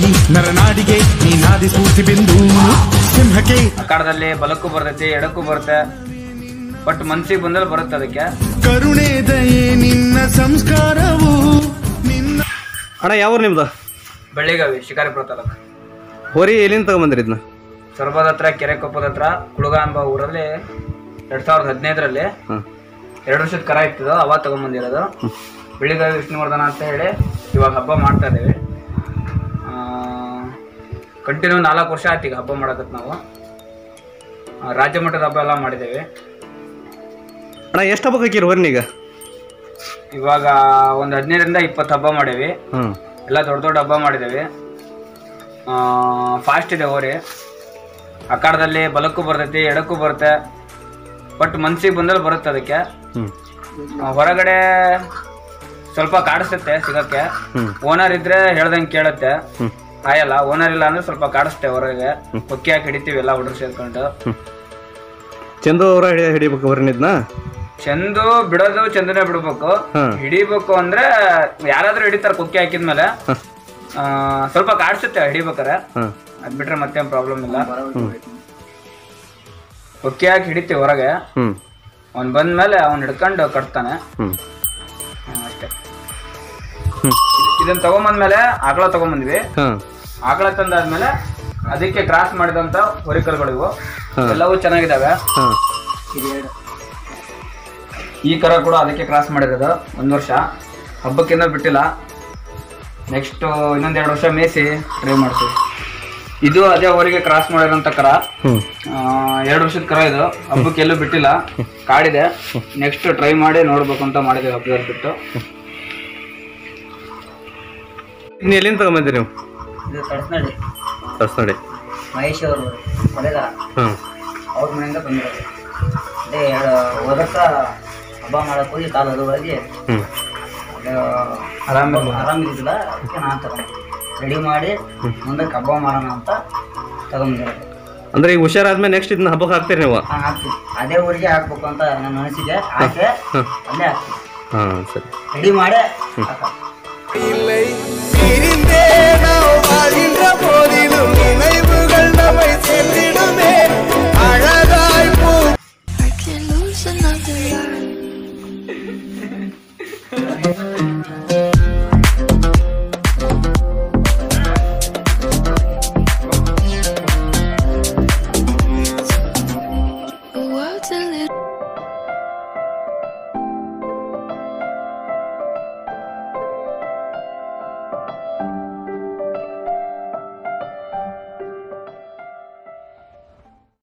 ಈ ನರನಾಡಿಗೆ ನೀನಾದಿ ಸ್ಫೂರ್ತಿ ಬಿಂದು ಸಿಂಹಕ್ಕೆ ಅಖಾಡದಲ್ಲಿ ಬಲಕ್ಕೂ ಬರ್ತೈತಿ ಎಡಕ್ಕೂ ಬರುತ್ತೆ ಬಟ್ ಮನ್ಸಿಗೆ ಬಂದಲ್ಲಿ ಬರುತ್ತೆ ಅದಕ್ಕೆ ಕರುಣೆ ದಯೆ ನಿನ್ನ ಸಂಸ್ಕಾರವು ನಿನ್ನ ಅಣ್ಣ ಯಾವ ನಿಮ್ದು ಬೆಳ್ಳಿಗಾವಿ ಶಿಕಾರಿಪುರ ತಾಲೂಕು ಹೋರಿ ಎಲ್ಲಿಂದ ತಗೊಂಬಂದ್ರಿ ಇದನ್ನ ಸೊರಬದ ಹತ್ರ ಕೆರೆಕೊಪ್ಪದ ಹತ್ರ ಕುಳುಗ ಎಂಬ ಊರಲ್ಲಿ ಎರಡ್ ಸಾವಿರದ ಹದಿನೈದರಲ್ಲಿ ಹಾಂ ಎರಡು ವರ್ಷದ ಕರ ಇತ್ತು ಅವಾಗ ತಗೊಂಬಂದಿರೋದು ಬೆಳಿಗಾವಿ ವಿಷ್ಣುವರ್ಧನ ಅಂತ ಹೇಳಿ ಇವಾಗ ಹಬ್ಬ ಮಾಡ್ತಾ ಇದ್ದೀವಿ ಕಂಟಿನ್ಯೂ ನಾಲ್ಕು ವರ್ಷ ಆಯ್ತು ಈಗ ಹಬ್ಬ ಮಾಡಕತ್ ನಾವು ಆ, ರಾಜ್ಯ ಮಟ್ಟದ ಹಬ್ಬ ಎಲ್ಲ ಮಾಡಿದ್ದೇವೆ ಅಣ್ಣ ಎಷ್ಟು ಹಬ್ಬಕ್ಕೆ ಹಾಕಿರಿ ಹೋರಿನ ಈಗ ಇವಾಗ ಒಂದು ಹದಿನೈದರಿಂದ ಇಪ್ಪತ್ತು ಹಬ್ಬ ಮಾಡೇವಿ ಹಾಂ ಎಲ್ಲ ದೊಡ್ಡ ದೊಡ್ಡ ಹಬ್ಬ ಮಾಡಿದ್ದೇವೆ ಫಾಸ್ಟ್ ಇದೆ ಹೋರಿ ಅಖಾಡದಲ್ಲಿ ಬಲಕ್ಕೂ ಬರ್ತೈತಿ ಎಡಕ್ಕೂ ಬರುತ್ತೆ ಬಟ್ ಮನ್ಸಿಗೆ ಬಂದಲ್ಲಿ ಬರುತ್ತೆ ಅದಕ್ಕೆ ಹ್ಞೂ ಆ, ಹೊರಗಡೆ ಸ್ವಲ್ಪ ಕಾಡಿಸುತ್ತೆ ಸಿಗಕ್ಕೆ ಹ್ಞೂ ಓನರ್ ಇದ್ರೆ ಹೇಳ್ದಂಗೆ ಕೇಳುತ್ತೆ ಹ್ಞೂ ಕಾಯಲ್ಲ ಓನರ್ ಇಲ್ಲ ಅಂದ್ರೆ ಸ್ವಲ್ಪ ಕಾಡಿಸುತ್ತೆ ಹೊರಗೆ ಹೊಕ್ಕಿ ಹಾಕಿ ಹಿಡಿತೀವಿ ಎಲ್ಲ ಹುಡುಗರು ಸೇರ್ಕೊಂಡು ಚಂದು ಅವರ ಹಿಡಿ ಹಿಡಿಬೇಕು ಹೋರಿನ ಇದನ್ನ ಚಂದು ಬಿಡೋದು ಚಂದನೇ ಬಿಡ್ಬೇಕು ಹಾಂ ಹಿಡಿಬೇಕು ಅಂದ್ರೆ ಯಾರಾದ್ರೂ ಹಿಡಿತಾರೆ ಕುಕ್ಕಿ ಹಾಕಿದ್ಮೇಲೆ ಆ, ಸ್ವಲ್ಪ ಕಾಡಿಸುತ್ತೆ ಹಿಡಿಬೇಕಾರೆ ಹಾಂ ಅದ್ ಬಿಟ್ರೆ ಮತ್ತೇನ್ ಪ್ರಾಬ್ಲಮ್ ಇಲ್ಲ ಹ್ಞೂ ಹೊಕ್ಕಿ ಹಾಕಿ ಹಿಡಿತೀವಿ ಹೊರಗೆ ಹ್ಞೂ ಅವ್ನ್ ಬಂದ್ಮೇಲೆ ಅವ್ನ್ ಹಿಡ್ಕೊಂಡು ಕಟ್ತಾನೆ ಹ್ಞೂ ಹ್ಮ್, ಅಷ್ಟೇ ಹ್ಞೂ ಇದನ್ನ ತಗೊಂಬಂದ್ಮೇಲೆ ಆಕಳ ತಗೊಂಬಂದ್ವಿ ಹಾಂ ಆಕಳ ತಂದಾದ್ಮೇಲೆ ಅದಕ್ಕೆ ಕ್ರಾಸ್ ಮಾಡಿದಂತ ಹೊರಿಕಲ್ಗಳಿವು ಹಾ. ಎಲ್ಲವೂ ಚೆನ್ನಾಗಿದಾವೆ ಹಾಂ ಈ ಕರ ಕೂಡ ಅದಕ್ಕೆ ಕ್ರಾಸ್ ಮಾಡಿರೋದು ಒಂದ್ ವರ್ಷ ಹಬ್ಬಕ್ಕಿಂತ ಬಿಟ್ಟಿಲ್ಲ ನೆಕ್ಸ್ಟ್ ಇನ್ನೊಂದ್ ಎರಡು ವರ್ಷ ಮೇಯಿಸಿ ಟ್ರೈ ಮಾಡ್ತೀವಿ ಇದು ಅದೇ ಊರಿಗೆ ಕ್ರಾಸ್ ಮಾಡಿರೋಂಥ ಕರ ಹ್ಞೂ ಆ, ಎರಡು ವರ್ಷದ ಕರ ಇದು ಹಬ್ಬಕ್ಕೆ ಎಲ್ಲೂ ಬಿಟ್ಟಿಲ್ಲ ಕಾಡಿದೆ ನೆಕ್ಸ್ಟ್ ಟ್ರೈ ಮಾಡಿ ನೋಡ್ಬೇಕು ಅಂತ ಮಾಡಿದ್ದೀವಿ ಹಬ್ಬದಲ್ಲಿ ಬಿಟ್ಟು ಇನ್ನು ಎಲ್ಲಿಂದ ತಗೊಂಬಂದಿರಿ ನೀವು ಇದು ತಡಸ್ನಳ್ಳಿ ತರ್ಸ್ನಡಿ ಮಹೇಶ್ ಅವರು ಕೊಲೆಗಾರ ಹಾಂ ಅವ್ರ ಮನೆಯಿಂದ ಬಂದಿರೋದು ಅದೇ ಎರಡು ಹೋದ ವರ್ಷ ಹಬ್ಬ ಮಾಡಕ್ ಹೋಗಿ ಕಾಲು ಅದುವಾಗಿ ಹ್ಞೂ ಆರಾಮಿಲ್ಲ. ಆರಾಮಿದ್ದಿಲ್ಲ ಅದಕ್ಕೆ ನಾನು ತಗೊಂಡೆ ರೆಡಿ ಮಾಡಿ ಮುಂದಕ್ಕೆ ಹಬ್ಬ ಮಾಡೋಣ ಅಂತ ತಗೊಂಡಿರೋದು ಅಂದ್ರೆ ಈಗ ಹುಷಾರಾದ್ಮೇಲೆ ನೆಕ್ಸ್ಟ್ ಇದನ್ನ ಹಬ್ಬಕ್ಕೆ ಹಾಕ್ತೀರಿ ನೀವು ಹಾಂ ಹಾಕ್ತೀವಿ ಅದೇ ಊರಿಗೆ ಹಾಕ್ಬೇಕು ಅಂತ ನನ್ನ ಅನಿಸಿಕೆ ಹಾಕಿ ಅಲ್ಲೇ ಹಾಕ್ತೀವಿ ಹಾಂ ಸರಿ ರೆಡಿ ಮಾಡಿ ಹಾಕೋದು.